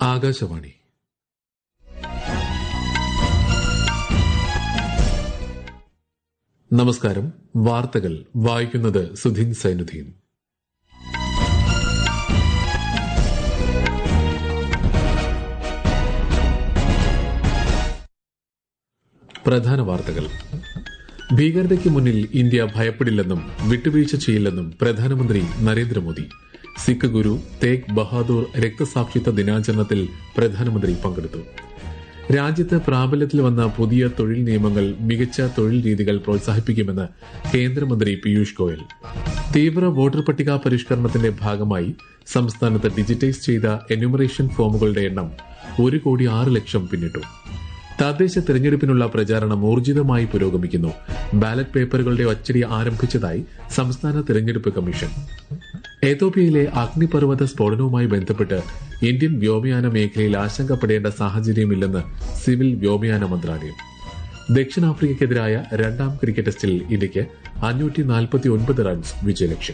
ആകാശവാണി നമസ്കാരം വാർത്തകൾ വായിക്കുന്നത് സുധീൻ സൈനുദ്ദീൻ പ്രധാന വാർത്തകൾ ഭീകരതയ്ക്ക് മുന്നിൽ ഇന്ത്യ ഭയപ്പെടില്ലെന്നും വിട്ടുവീഴ്ച ചെയ്യില്ലെന്നും പ്രധാനമന്ത്രി നരേന്ദ്രമോദി സിഖ് ഗുരു തേഗ് ബഹാദൂർ രക്തസാക്ഷിത്വ ദിനാചരണത്തിൽ പ്രധാനമന്ത്രി പങ്കെടുത്തു രാജ്യത്ത് പ്രാബല്യത്തിൽ വന്ന പുതിയ തൊഴിൽ നിയമങ്ങൾ മികച്ച തൊഴിൽ രീതികൾ പ്രോത്സാഹിപ്പിക്കുമെന്ന് കേന്ദ്രമന്ത്രി പീയൂഷ് ഗോയൽ തീവ്ര വോട്ടർ പട്ടിക പരിഷ്കരണത്തിന്റെ ഭാഗമായി സംസ്ഥാനത്ത് ഡിജിറ്റൈസ് ചെയ്ത എന്യൂമറേഷൻ ഫോമുകളുടെ എണ്ണം ഒരു കോടി ആറ് ലക്ഷം പിന്നിട്ടു തദ്ദേശ തെരഞ്ഞെടുപ്പിനുള്ള പ്രചാരണം ഊർജിതമായി പുരോഗമിക്കുന്നു ബാലറ്റ് പേപ്പറുകളുടെ അച്ചടി ആരംഭിച്ചതായി സംസ്ഥാന തെരഞ്ഞെടുപ്പ് കമ്മീഷൻ എത്തോപ്യയിലെ അഗ്നിപർവ്വത സ്ഫോടനവുമായി ബന്ധപ്പെട്ട് ഇന്ത്യൻ വ്യോമയാന മേഖലയിൽ ആശങ്കപ്പെടേണ്ട സാഹചര്യമില്ലെന്ന് സിവിൽ വ്യോമയാന മന്ത്രാലയം ദക്ഷിണാഫ്രിക്കയ്ക്കെതിരായ രണ്ടാം ക്രിക്കറ്റ് ടെസ്റ്റിൽ ഇന്ത്യയ്ക്ക് അഞ്ഞൂറ്റി നാൽപ്പത്തി ഒൻപത് റൺസ് വിജയലക്ഷ്യം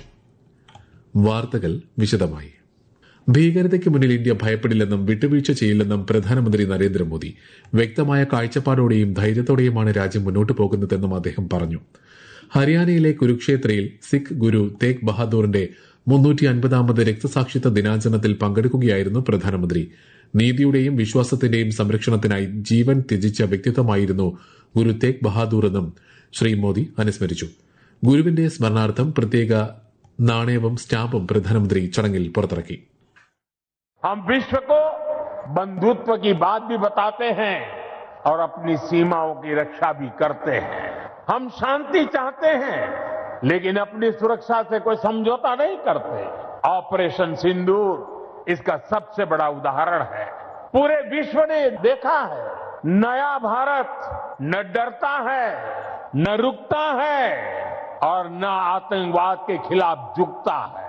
വാർത്തകൾ വിശദമായി ഭീകരതയ്ക്ക് മുന്നിൽ ഇന്ത്യ ഭയപ്പെടില്ലെന്നും വിട്ടുവീഴ്ച ചെയ്യില്ലെന്നും പ്രധാനമന്ത്രി നരേന്ദ്രമോദി വ്യക്തമായ കാഴ്ചപ്പാടോടെയും ധൈര്യത്തോടെയുമാണ് രാജ്യം മുന്നോട്ട് പോകുന്നതെന്നും അദ്ദേഹം പറഞ്ഞു ഹരിയാനയിലെ കുരുക്ഷേത്രയിൽ സിഖ് ഗുരു തേഗ് ബഹാദൂറിന്റെ മുന്നൂറ്റി അൻപതാമത് രക്തസാക്ഷിത്വ ദിനാചരണത്തിൽ പങ്കെടുക്കുകയായിരുന്നു പ്രധാനമന്ത്രി നീതിയുടെയും വിശ്വാസത്തിന്റെയും സംരക്ഷണത്തിനായി ജീവൻ ത്യജിച്ച വ്യക്തിത്വമായിരുന്നു ഗുരു തേഗ് ബഹാദൂർ എന്നും ശ്രീ മോദി അനുസ്മരിച്ചു ഗുരുവിന്റെ സ്മരണാർത്ഥം പ്രത്യേക നാണയവും സ്റ്റാമ്പും പ്രധാനമന്ത്രി ചടങ്ങിൽ പുറത്തിറക്കി हम विश्व को बंधुत्व की बात भी बताते हैं और अपनी सीमाओं की रक्षा भी करते हैं हम शांति चाहते हैं लेकिन अपनी सुरक्षा से कोई समझौता नहीं करते ऑपरेशन सिंदूर इसका सबसे बड़ा उदाहरण है पूरे विश्व ने देखा है नया भारत न डरता है न रुकता है और न आतंकवाद के खिलाफ झुकता है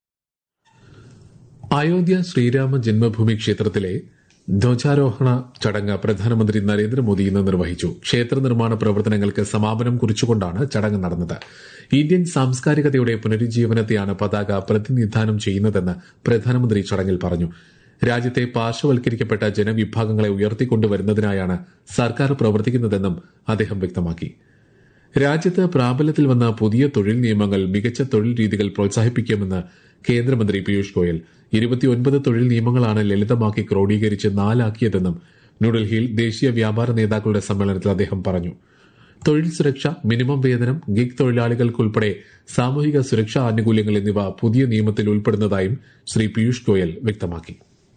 അയോധ്യ ശ്രീരാമ ജന്മഭൂമി ക്ഷേത്രത്തിലെ ധ്വജാരോഹണ ചടങ്ങ് പ്രധാനമന്ത്രി നരേന്ദ്രമോദി ഇന്ന് നിർവഹിച്ചു ക്ഷേത്ര നിർമ്മാണ പ്രവർത്തനങ്ങൾക്ക് സമാപനം കുറിച്ചുകൊണ്ടാണ് ചടങ്ങ് നടന്നത് ഇന്ത്യൻ സാംസ്കാരികതയുടെ പുനരുജ്ജീവനത്തെയാണ് പതാക പ്രതിനിധാനം ചെയ്യുന്നതെന്ന് പ്രധാനമന്ത്രി ചടങ്ങിൽ പറഞ്ഞു രാജ്യത്തെ പാർശ്വവൽക്കരിക്കപ്പെട്ട ജനവിഭാഗങ്ങളെ ഉയർത്തിക്കൊണ്ടുവരുന്നതിനായാണ് സർക്കാർ പ്രവർത്തിക്കുന്നതെന്നും അദ്ദേഹം വ്യക്തമാക്കി രാജ്യത്ത് പ്രാബല്യത്തിൽ വന്ന പുതിയ തൊഴിൽ നിയമങ്ങൾ മികച്ച തൊഴിൽ രീതികൾ പ്രോത്സാഹിപ്പിക്കുമെന്ന് കേന്ദ്രമന്ത്രി പീയൂഷ് ഗോയൽ ഇരുപത്തിയൊൻപത് തൊഴിൽ നിയമങ്ങളാണ് ലളിതമാക്കി ക്രോഡീകരിച്ച് നാലാക്കിയതെന്നും ന്യൂഡൽഹിയിൽ ദേശീയ വ്യാപാര നേതാക്കളുടെ സമ്മേളനത്തിൽ അദ്ദേഹം പറഞ്ഞു തൊഴിൽ സുരക്ഷ മിനിമം വേതനം ഗിഗ് തൊഴിലാളികൾക്കുൾപ്പെടെ സാമൂഹിക സുരക്ഷാ ആനുകൂല്യങ്ങൾ എന്നിവ പുതിയ നിയമത്തിൽ ഉൾപ്പെടുന്നതായും ശ്രീ പീയൂഷ് ഗോയൽ വ്യക്തമാക്കി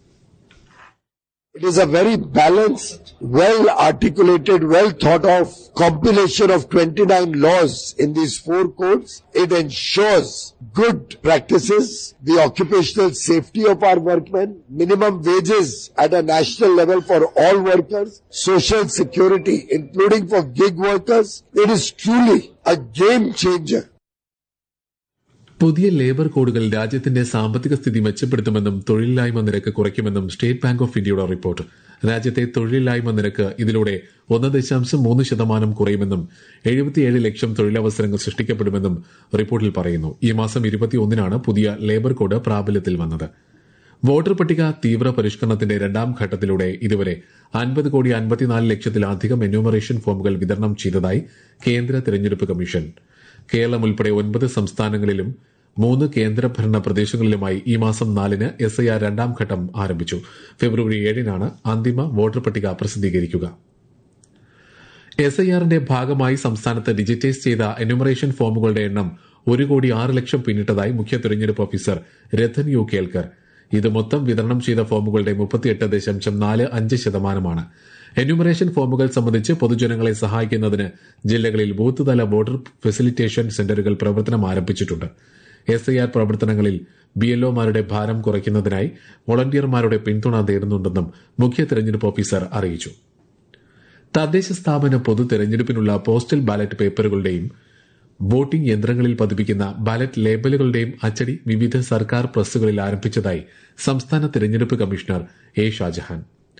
It is a very balanced, well articulated, well thought of compilation of 29 laws in these four codes. It ensures good practices, the occupational safety of our workmen, minimum wages at a national level for all workers, social security, including for gig workers. It is truly a game changer. പുതിയ labour കോഡുകൾ രാജ്യത്തിന്റെ സാമ്പത്തിക സ്ഥിതി മെച്ചപ്പെടുത്തുമെന്നും തൊഴിലില്ലായ്മ നിരക്ക് കുറയ്ക്കുമെന്നും state bank of ഇന്ത്യയുടെ റിപ്പോർട്ട് രാജ്യത്തെ തൊഴിലില്ലായ്മ നിരക്ക് ഇതിലൂടെ ഒന്ന് ദശാംശം മൂന്ന് ശതമാനം കുറയുമെന്നും എഴുപത്തിയേഴ് ലക്ഷം തൊഴിലവസരങ്ങൾ സൃഷ്ടിക്കപ്പെടുമെന്നും റിപ്പോർട്ടിൽ പറയുന്നു ഈ മാസം ഇരുപത്തിയൊന്നിനാണ് പുതിയ ലേബർ കോഡ് പ്രാബല്യത്തിൽ വന്നത് വോട്ടർ പട്ടിക തീവ്ര പരിഷ്കരണത്തിന്റെ രണ്ടാം ഘട്ടത്തിലൂടെ ഇതുവരെ അൻപത് കോടി അൻപത്തിനാല് ലക്ഷത്തിലധികം എന്യൂമറേഷൻ ഫോമുകൾ വിതരണം ചെയ്തതായി കേന്ദ്ര തെരഞ്ഞെടുപ്പ് കമ്മീഷൻ കേരളം ഉൾപ്പെടെ ഒൻപത് സംസ്ഥാനങ്ങളിലും മൂന്ന് കേന്ദ്രഭരണ പ്രദേശങ്ങളിലുമായി ഈ മാസം നാലിന് എസ് ഐ ആർ രണ്ടാം ഘട്ടം ആരംഭിച്ചു ഫെബ്രുവരി ഏഴിനാണ് അന്തിമ വോട്ടർ പട്ടിക പ്രസിദ്ധീകരിക്കുക എസ് ഐ ആറിന്റെ ഭാഗമായി സംസ്ഥാനത്ത് ഡിജിറ്റൈസ് ചെയ്ത എന്യൂമറേഷൻ ഫോമുകളുടെ എണ്ണം ഒരു കോടി ആറ് ലക്ഷം പിന്നിട്ടതായി മുഖ്യ തെരഞ്ഞെടുപ്പ് ഓഫീസർ രഥൻ യു കേൽക്കർ ഇത് മൊത്തം വിതരണം ചെയ്ത ഫോമുകളുടെ മുപ്പത്തിയെട്ട് ദശാംശം നാല് അഞ്ച് ശതമാനമാണ് എന്യൂമറേഷൻ ഫോമുകൾ സംബന്ധിച്ച് പൊതുജനങ്ങളെ സഹായിക്കുന്നതിന് ജില്ലകളിൽ ബൂത്ത് തല വോട്ടർ ഫെസിലിറ്റേഷൻ സെന്ററുകൾ പ്രവർത്തനം ആരംഭിച്ചിട്ടുണ്ട് എസ് ഐ ആർ പ്രവർത്തനങ്ങളിൽ ബി എൽഒമാരുടെ ഭാരം കുറയ്ക്കുന്നതിനായി വോളണ്ടിയർമാരുടെ പിന്തുണ തേടുന്നുണ്ടെന്നും മുഖ്യ തെരഞ്ഞെടുപ്പ് ഓഫീസർ അറിയിച്ചു തദ്ദേശ സ്ഥാപന പൊതു തെരഞ്ഞെടുപ്പിനുള്ള പോസ്റ്റൽ ബാലറ്റ് പേപ്പറുകളുടെയും വോട്ടിംഗ് യന്ത്രങ്ങളിൽ പതിപ്പിക്കുന്ന ബാലറ്റ് ലേബലുകളുടെയും അച്ചടി വിവിധ സർക്കാർ പ്രസ്സുകളിൽ ആരംഭിച്ചതായി സംസ്ഥാന തെരഞ്ഞെടുപ്പ് കമ്മീഷണർ എ ഷാജഹാൻ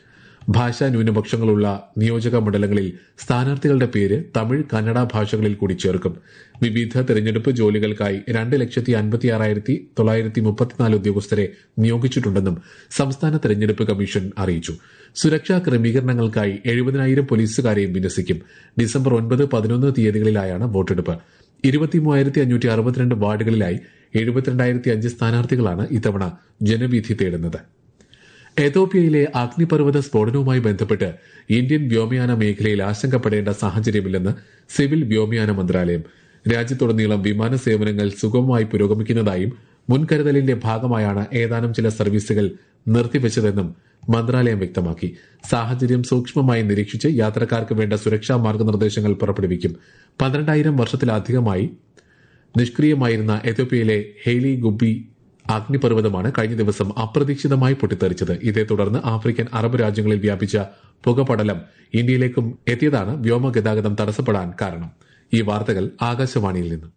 ഭാഷാ ന്യൂനപക്ഷങ്ങളുള്ള നിയോജക മണ്ഡലങ്ങളിൽ സ്ഥാനാർത്ഥികളുടെ പേര് തമിഴ് കന്നഡ ഭാഷകളിൽ കൂടി ചേർക്കും വിവിധ തെരഞ്ഞെടുപ്പ് ജോലികൾക്കായി രണ്ട് ലക്ഷത്തി അൻപത്തിയാറായിരത്തി തൊള്ളായിരത്തി മുപ്പത്തിനാല് ഉദ്യോഗസ്ഥരെ നിയോഗിച്ചിട്ടുണ്ടെന്നും സംസ്ഥാന തെരഞ്ഞെടുപ്പ് കമ്മീഷൻ അറിയിച്ചു സുരക്ഷാ ക്രമീകരണങ്ങൾക്കായി എഴുപതിനായിരം പോലീസുകാരെയും വിന്യസിക്കും ഡിസംബർ ഒൻപത് പതിനൊന്ന് തീയതികളിലായാണ് വോട്ടെടുപ്പ് ഇരുപത്തിമൂവായിരത്തി അഞ്ഞൂറ്റി അറുപത്തിരണ്ട് വാർഡുകളിലായി എഴുപത്തിരണ്ടായിരത്തി അഞ്ച് സ്ഥാനാർത്ഥികളാണ് ഇത്തവണ ജനവിധി തേടുന്നത് എതോപ്യയിലെ അഗ്നിപർവ്വത സ്ഫോടനവുമായി ബന്ധപ്പെട്ട് ഇന്ത്യൻ വ്യോമയാന മേഖലയിൽ ആശങ്കപ്പെടേണ്ട സാഹചര്യമില്ലെന്ന് സിവിൽ വ്യോമയാന മന്ത്രാലയം രാജ്യത്തുടനീളം വിമാന സേവനങ്ങൾ സുഗമമായി പുരോഗമിക്കുന്നതായും മുൻകരുതലിന്റെ ഭാഗമായാണ് ഏതാനും ചില സർവീസുകൾ നിർത്തിവച്ചതെന്നും മന്ത്രാലയം വ്യക്തമാക്കി സാഹചര്യം സൂക്ഷ്മമായി നിരീക്ഷിച്ച് യാത്രക്കാർക്ക് വേണ്ട സുരക്ഷാ മാർഗനിർദ്ദേശങ്ങൾ പുറപ്പെടുവിക്കും പന്ത്രണ്ടായിരം വർഷത്തിലധികമായി നിഷ്ക്രിയമായിരുന്ന എത്യോപ്യയിലെ ഹെയ്ലി ഗുബി അഗ്നിപർവ്വതമാണ് കഴിഞ്ഞ ദിവസം അപ്രതീക്ഷിതമായി പൊട്ടിത്തെറിച്ചത് ഇതേ തുടർന്ന് ആഫ്രിക്കൻ അറബ് രാജ്യങ്ങളിൽ വ്യാപിച്ച പുകപടലം ഇന്ത്യയിലേക്കും എത്തിയതാണ് വ്യോമഗതാഗതം തടസ്സപ്പെടാൻ കാരണം ഈ വാർത്തകൾ ആകാശവാണിയിൽ നിന്നും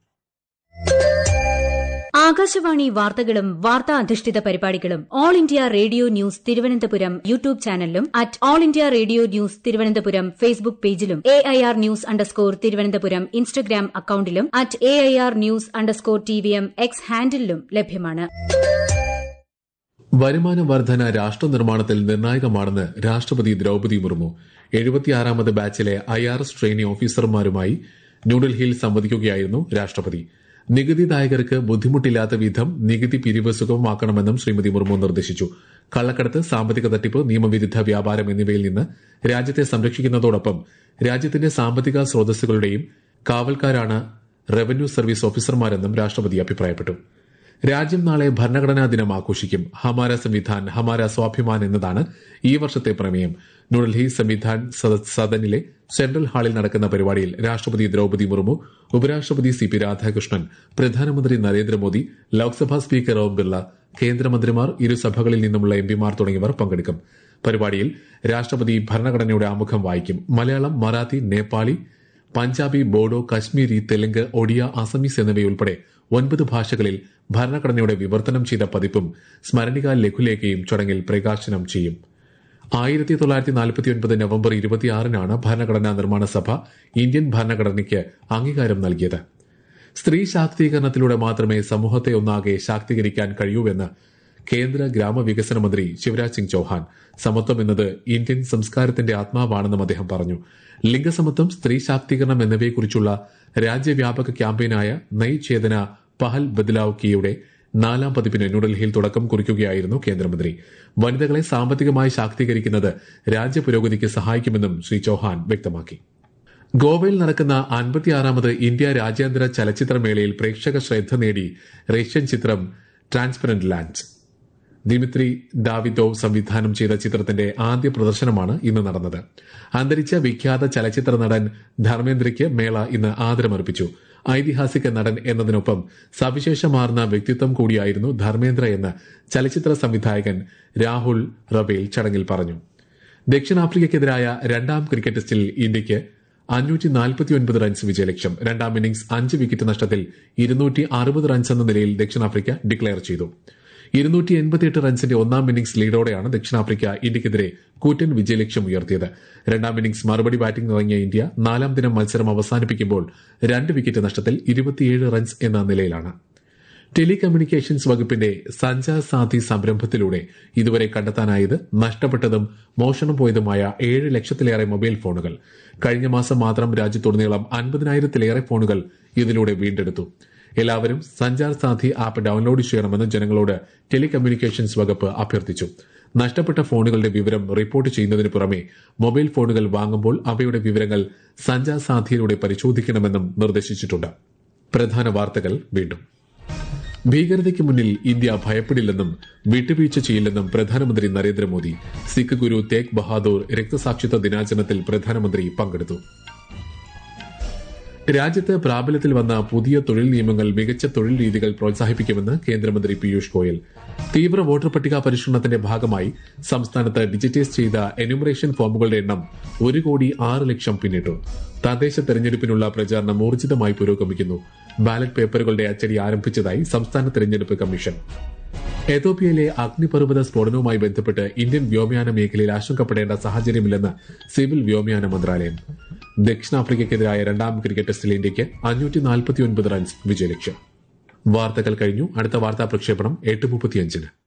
ആകാശവാണി വാർത്തകളും വാർത്താ അധിഷ്ഠിത പരിപാടികളും all India radio news Thiruvananthapuram YouTube ചാനലിലും at all India radio news Thiruvananthapuram Facebook പേജിലും A I R news underscore Thiruvananthapuram Instagram അക്കൌണ്ടിലും at A I R news underscore T V M X ഹാൻഡിലും ലഭ്യമാണ് വരുമാന വർധന രാഷ്ട്ര നിർമ്മാണത്തിൽ നിർണായകമാണെന്ന് രാഷ്ട്രപതി ദ്രൌപതി മുർമു എഴുപത്തിയാറാമത് ബാച്ചിലെ ഐ ആർ എസ് ട്രെയിനി ഓഫീസർമാരുമായി ന്യൂഡൽഹിയിൽ സംവദിക്കുകയായിരുന്നു രാഷ്ട്രപതി നികുതിദായകർക്ക് ബുദ്ധിമുട്ടില്ലാത്ത വിധം നികുതി പിരിവ് സുഗമമാക്കണമെന്നും ശ്രീമതി മുർമു നിർദ്ദേശിച്ചു കള്ളക്കടത്ത് സാമ്പത്തിക തട്ടിപ്പ് നിയമവിരുദ്ധ വ്യാപാരം എന്നിവയിൽ നിന്ന് രാജ്യത്തെ സംരക്ഷിക്കുന്നതോടൊപ്പം രാജ്യത്തിന്റെ സാമ്പത്തിക സ്രോതസ്സുകളുടെയും കാവൽക്കാരാണ് റവന്യൂ സർവീസ് ഓഫീസർമാരെന്നും രാഷ്ട്രപതി അഭിപ്രായപ്പെട്ടു രാജ്യം നാളെ ഭരണഘടനാ ദിനം ആഘോഷിക്കും ഹമാര സംവിധാൻ ഹമാര സ്വാഭിമാൻ എന്നതാണ് ഈ വർഷത്തെ പ്രമേയം ന്യൂഡൽഹി സംവിധാൻ സദനിലെ സെൻട്രൽ ഹാളിൽ നടക്കുന്ന പരിപാടിയിൽ രാഷ്ട്രപതി ദ്രൌപതി മുർമു ഉപരാഷ്ട്രപതി സി പി രാധാകൃഷ്ണൻ പ്രധാനമന്ത്രി നരേന്ദ്രമോദി ലോക്സഭാ സ്പീക്കർ ഓം ബിർള കേന്ദ്രമന്ത്രിമാർ ഇരുസഭകളിൽ നിന്നുമുള്ള എംപിമാർ തുടങ്ങിയവർ പങ്കെടുക്കും പരിപാടിയിൽ രാഷ്ട്രപതി ഭരണഘടനയുടെ ആമുഖം വായിക്കും മലയാളം മറാത്തി നേപ്പാളി പഞ്ചാബി ബോഡോ കശ്മീരി തെലുങ്ക് ഒഡിയ അസമീസ് എന്നിവയുൾപ്പെടെ ഒൻപത് ഭാഷകളിൽ ഭരണഘടനയുടെ വിവർത്തനം ചെയ്ത പതിപ്പും സ്മരണിക ലഘുലേഖയും ചടങ്ങിൽ പ്രകാശനം ചെയ്യും ആയിരത്തി തൊള്ളായിരത്തി നാൽപ്പത്തിയൊൻപത് നവംബർ ഇരുപത്തിയാറിനാണ് ഭരണഘടനാ നിർമ്മാണ സഭ ഇന്ത്യൻ ഭരണഘടനയ്ക്ക് അംഗീകാരം നൽകിയത് സ്ത്രീ ശാക്തീകരണത്തിലൂടെ മാത്രമേ സമൂഹത്തെ ഒന്നാകെ ശാക്തീകരിക്കാൻ കഴിയൂവെന്ന് കേന്ദ്ര ഗ്രാമവികസന മന്ത്രി ശിവരാജ് സിംഗ് ചൌഹാൻ സമത്വം എന്നത് ഇന്ത്യൻ സംസ്കാരത്തിന്റെ ആത്മാവാണെന്നും അദ്ദേഹം പറഞ്ഞു ലിംഗസമത്വം സ്ത്രീ ശാക്തീകരണം എന്നിവയെക്കുറിച്ചുള്ള രാജ്യവ്യാപക ക്യാമ്പയിനായ നയ് ചേതന പഹൽ ബദ്ലാവ് കിയുടെ നാലാം പതിപ്പിന് ന്യൂഡൽഹിയിൽ തുടക്കം കുറിക്കുകയായിരുന്നു കേന്ദ്രമന്ത്രി വനിതകളെ സാമ്പത്തികമായി ശാക്തീകരിക്കുന്നത് രാജ്യപുരോഗതിക്ക് സഹായിക്കുമെന്നും ശ്രീ ചൌഹാൻ വ്യക്തമാക്കി ഗോവയിൽ നടക്കുന്ന അൻപത്തിയാറാമത് ഇന്ത്യ രാജ്യാന്തര ചലച്ചിത്രമേളയിൽ പ്രേക്ഷക ശ്രദ്ധ നേടി റഷ്യൻ ചിത്രം ട്രാൻസ്പെറന്റ് ലാൻഡ് ദിമിത്രി ദാവിദോവ് സംവിധാനം ചെയ്ത ചിത്രത്തിന്റെ ആദ്യ പ്രദർശനമാണ് ഇന്ന് നടന്നത് അന്തരിച്ച വിഖ്യാത ചലച്ചിത്ര നടൻ ധർമ്മേന്ദ്രയ്ക്ക് മേള ഇന്ന് ആദരമർപ്പിച്ചു ഐതിഹാസിക നടൻ എന്നതിനൊപ്പം സവിശേഷമാർന്ന വ്യക്തിത്വം കൂടിയായിരുന്നു ധർമ്മേന്ദ്ര എന്ന് ചലച്ചിത്ര സംവിധായകൻ രാഹുൽ റബേൽ ചടങ്ങിൽ പറഞ്ഞു ദക്ഷിണാഫ്രിക്കയ്ക്കെതിരായ രണ്ടാം ക്രിക്കറ്റ് ടെസ്റ്റിൽ ഇന്ത്യയ്ക്ക് അഞ്ഞൂറ്റി നാൽപ്പത്തിയൊൻപത് റൺസ് വിജയലക്ഷ്യം രണ്ടാം ഇന്നിംഗ്സ് അഞ്ച് വിക്കറ്റ് നഷ്ടത്തിൽ ഇരുന്നൂറ്റി അറുപത് റൺസ് എന്ന നിലയിൽ ദക്ഷിണാഫ്രിക്ക ഡിക്ലെയർ ചെയ്തു ഇരുന്നൂറ്റി എൺപത്തിയെട്ട് റൺസിന്റെ ഒന്നാം ഇന്നിംഗ്സ് ലീഡോടെയാണ് ദക്ഷിണാഫ്രിക്ക ഇന്ത്യക്കെതിരെ കൂറ്റൻ വിജയലക്ഷ്യം ഉയർത്തിയത് രണ്ടാം ഇന്നിംഗ്സ് മറുപടി ബാറ്റിംഗ് ഇറങ്ങിയ ഇന്ത്യ നാലാം ദിനം മത്സരം അവസാനിപ്പിക്കുമ്പോൾ രണ്ട് വിക്കറ്റ് നഷ്ടത്തിൽ ഇരുപത്തിയേഴ് റൺസ് എന്ന നിലയിലാണ് ടെലികമ്മ്യൂണിക്കേഷൻസ് വകുപ്പിന്റെ സഞ്ചാർ സാധി സംരംഭത്തിലൂടെ ഇതുവരെ കണ്ടെത്താനായത് നഷ്ടപ്പെട്ടതും മോഷണം പോയതുമായ ഏഴ് ലക്ഷത്തിലേറെ മൊബൈൽ ഫോണുകൾ കഴിഞ്ഞ മാസം മാത്രം രാജ്യത്തുടനീളം അൻപതിനായിരത്തിലേറെ ഫോണുകൾ ഇതിലൂടെ വീണ്ടെടുത്തു എല്ലാവരും സഞ്ചാർ സാധി ആപ്പ് ഡൌൺലോഡ് ചെയ്യണമെന്ന് ജനങ്ങളോട് ടെലികമ്മ്യൂണിക്കേഷൻസ് വകുപ്പ് അഭ്യർത്ഥിച്ചു നഷ്ടപ്പെട്ട ഫോണുകളുടെ വിവരം റിപ്പോർട്ട് ചെയ്യുന്നതിന് പുറമെ മൊബൈൽ ഫോണുകൾ വാങ്ങുമ്പോൾ അവയുടെ വിവരങ്ങൾ സഞ്ചാർ സാധിയിലൂടെ പരിശോധിക്കണമെന്നും നിർദ്ദേശിച്ചിട്ടുണ്ട് പ്രധാന വാർത്തകൾ വീണ്ടും ഭീകരതയ്ക്ക് മുന്നിൽ ഇന്ത്യ ഭയപ്പെടില്ലെന്നും വിട്ടുവീഴ്ച ചെയ്യില്ലെന്നും പ്രധാനമന്ത്രി നരേന്ദ്രമോദി സിഖ് ഗുരു തേഗ് ബഹാദൂർ രക്തസാക്ഷിത്വ ദിനാചരണത്തിൽ പ്രധാനമന്ത്രി പങ്കെടുത്തു രാജ്യത്ത് പ്രാബല്യത്തിൽ വന്ന പുതിയ തൊഴിൽ നിയമങ്ങൾ മികച്ച തൊഴിൽ രീതികൾ പ്രോത്സാഹിപ്പിക്കുമെന്ന് കേന്ദ്രമന്ത്രി പീയൂഷ് ഗോയൽ തീവ്ര വോട്ടർ പട്ടിക പരിഷ്കരണത്തിന്റെ ഭാഗമായി സംസ്ഥാനത്ത് ഡിജിറ്റൈസ് ചെയ്ത എന്യൂമറേഷൻ ഫോമുകളുടെ എണ്ണം ഒരു കോടി ആറ് ലക്ഷം പിന്നിട്ടു തദ്ദേശ തെരഞ്ഞെടുപ്പിനുള്ള പ്രചാരണം ഊർജിതമായി പുരോഗമിക്കുന്നു ബാലറ്റ് പേപ്പറുകളുടെ അച്ചടി ആരംഭിച്ചതായി സംസ്ഥാന തെരഞ്ഞെടുപ്പ് കമ്മീഷൻ എത്തോപ്യയിലെ അഗ്നിപർവ്വത സ്ഫോടനവുമായി ബന്ധപ്പെട്ട് ഇന്ത്യൻ വ്യോമയാന മേഖലയിൽ ആശങ്കപ്പെടേണ്ട സാഹചര്യമില്ലെന്ന് സിവിൽ വ്യോമയാന മന്ത്രാലയം ദക്ഷിണാഫ്രിക്കയ്ക്കെതിരായ രണ്ടാം ക്രിക്കറ്റ് ടെസ്റ്റിൽ ഇന്ത്യയ്ക്ക് അഞ്ഞൂറ്റി നാൽപ്പത്തിയൊൻപത് റൺസ് വിജയലക്ഷ്യം വാർത്തകൾ കഴിഞ്ഞു അടുത്ത വാർത്താ പ്രക്ഷേപണം എട്ട് മുപ്പത്തിയഞ്ചിന്